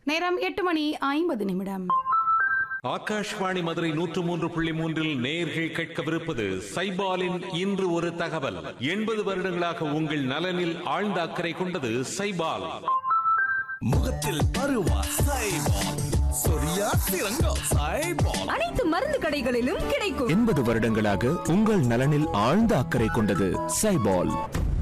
நேரம் எட்டு மணி ஐம்பது நிமிடம் ஆகாஷ்வாணி மதுரை நூற்று மூன்று புள்ளி மூன்றில் நேயர்கள் கேட்கவிருப்பது சைபாலின் இன்று ஒரு தகவல் எண்பது வருடங்களாக உங்கள் நலனில் ஆழ்ந்த அக்கறை கொண்டது சைபால் முகத்தில் பருவா சைபால் சொரியா சிறங்கா சைபால் அனைத்து மருந்து கடைகளிலும் கிடைக்கும் எண்பது வருடங்களாக உங்கள் நலனில் ஆழ்ந்த அக்கறை கொண்டது சைபால்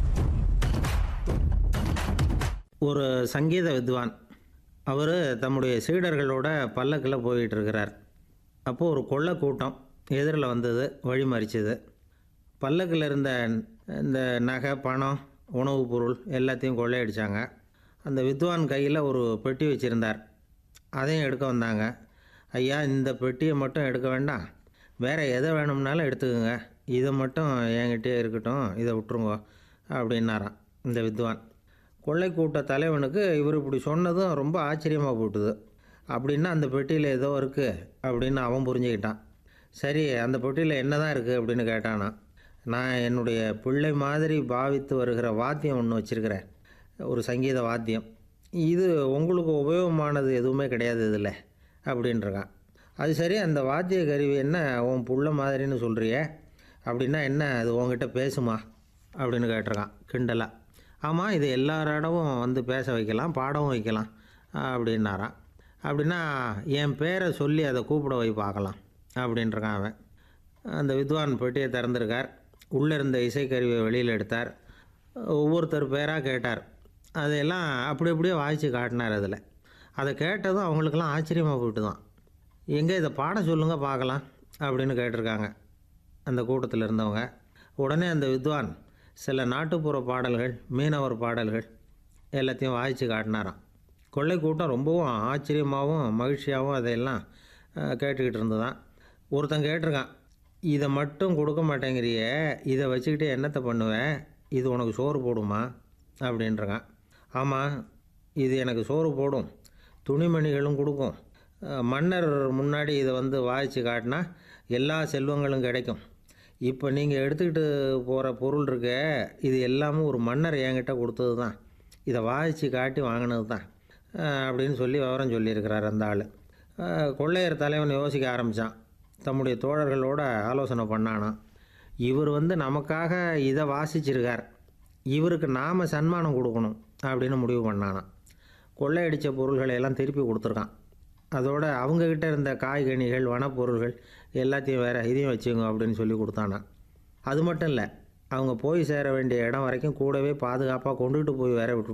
ஒரு சங்கீத வித்வான் அவர் தம்முடைய சீடர்களோட பல்லக்கில் போயிட்டு இருக்கிறார் அப்போது ஒரு கொள்ளை கூட்டம் எதிரில் வந்தது வழி மறிச்சது பல்லக்கில் இருந்த இந்த நகை பணம் உணவுப் பொருள் எல்லாத்தையும் கொள்ளையடிச்சாங்க அந்த வித்வான் கையில் ஒரு பெட்டி வச்சுருந்தார் அதையும் எடுக்க வந்தாங்க ஐயா இந்த பெட்டியை மட்டும் எடுக்க வேண்டாம் வேறு எதை வேணும்னாலும் எடுத்துக்கோங்க இதை மட்டும் என்கிட்டயே இருக்கட்டும் இதை விட்டுருங்க அப்படின்னாராம் இந்த வித்வான் கொள்ளை கூட்ட தலைவனுக்கு இவர் இப்படி சொன்னதும் ரொம்ப ஆச்சரியமாக போட்டுது அப்படின்னா அந்த பெட்டியில் ஏதோ இருக்குது அப்படின்னு அவன் புரிஞ்சுக்கிட்டான் சரி அந்த பெட்டியில் என்ன தான் இருக்குது அப்படின்னு கேட்டானா நான் என்னுடைய பிள்ளை மாதிரி பாவித்து வருகிற வாத்தியம் ஒன்று வச்சுருக்கிறேன் ஒரு சங்கீத வாத்தியம் இது உங்களுக்கு உபயோகமானது எதுவுமே கிடையாது இதில் அப்படின்றான் அது சரி அந்த வாத்திய கருவி என்ன உன் புள்ள மாதிரின்னு சொல்கிறியே அப்படின்னா என்ன அது உங்ககிட்ட பேசுமா அப்படின்னு கேட்டிருக்கான் கிண்டலாக ஆமாம் இது எல்லாரோடவும் வந்து பேச வைக்கலாம் பாடவும் வைக்கலாம் அப்படின்னாரான் அப்படின்னா என் பேரை சொல்லி அதை கூப்பிட வை பார்க்கலாம் அப்படின்றான் அவன் அந்த வித்வான் பெட்டியை திறந்திருக்கார் உள்ளே இருந்த இசைக்கருவியை வெளியில் எடுத்தார் ஒவ்வொருத்தர் பேராக கேட்டார் அதையெல்லாம் அப்படி அப்படியே வாய்ச்சி காட்டினார் அதில் அதை கேட்டதும் அவங்களுக்கெல்லாம் ஆச்சரியமாக போயிட்டு தான் எங்கே இதை பாட சொல்லுங்க பார்க்கலாம் அப்படின்னு கேட்டிருக்காங்க அந்த கூட்டத்தில் இருந்தவங்க உடனே அந்த வித்வான் சில நாட்டுப்புற பாடல்கள் மீனவர் பாடல்கள் எல்லாத்தையும் வாய்ச்சி காட்டினாராம் கொள்ளை கூட்டம் ரொம்பவும் ஆச்சரியமாகவும் மகிழ்ச்சியாகவும் அதையெல்லாம் அஹ், கேட்டுக்கிட்டு இருந்ததான் ஒருத்தன் கேட்டிருக்கான் இதை மட்டும் கொடுக்க மாட்டேங்கிறியே இதை வச்சுக்கிட்டு என்னத்தை பண்ணுவேன் இது உனக்கு சோறு போடுமா அப்படின்றான் ஆமாம் இது எனக்கு சோறு போடும் துணிமணிகளும் கொடுக்கும் அஹ், மன்னர் முன்னாடி இதை வந்து வாய்ச்சி காட்டினா எல்லா செல்வங்களும் கிடைக்கும் இப்போ நீங்கள் எடுத்துக்கிட்டு போகிற பொருள் இருக்க இது எல்லாமே ஒரு மன்னர் என்கிட்ட கொடுத்தது தான் இதை வாய்ச்சி காட்டி வாங்கினது தான் அஹ், அப்படின்னு சொல்லி விவரம் சொல்லியிருக்கிறார் அந்த ஆள் கொள்ளையர் தலைவன் யோசிக்க ஆரம்பித்தான் தம்முடைய தோழர்களோட ஆலோசனை பண்ணானாம் இவர் வந்து நமக்காக இதை வாசிச்சிருக்கார் இவருக்கு நாம் சன்மானம் கொடுக்கணும் அப்படின்னு முடிவு பண்ணானாம் கொள்ளையடித்த பொருள்களை எல்லாம் திருப்பி கொடுத்துருக்கான் அதோட அவங்கக்கிட்ட இருந்த காய்கனிகள் வனப்பொருள்கள் எல்லாத்தையும் வேறு இதையும் வச்சுங்க அப்படின்னு சொல்லி கொடுத்தானாம் அது மட்டும் இல்லை அவங்க போய் சேர வேண்டிய இடம் வரைக்கும் கூடவே பாதுகாப்பாக கொண்டுகிட்டு போய் வேற விட்டு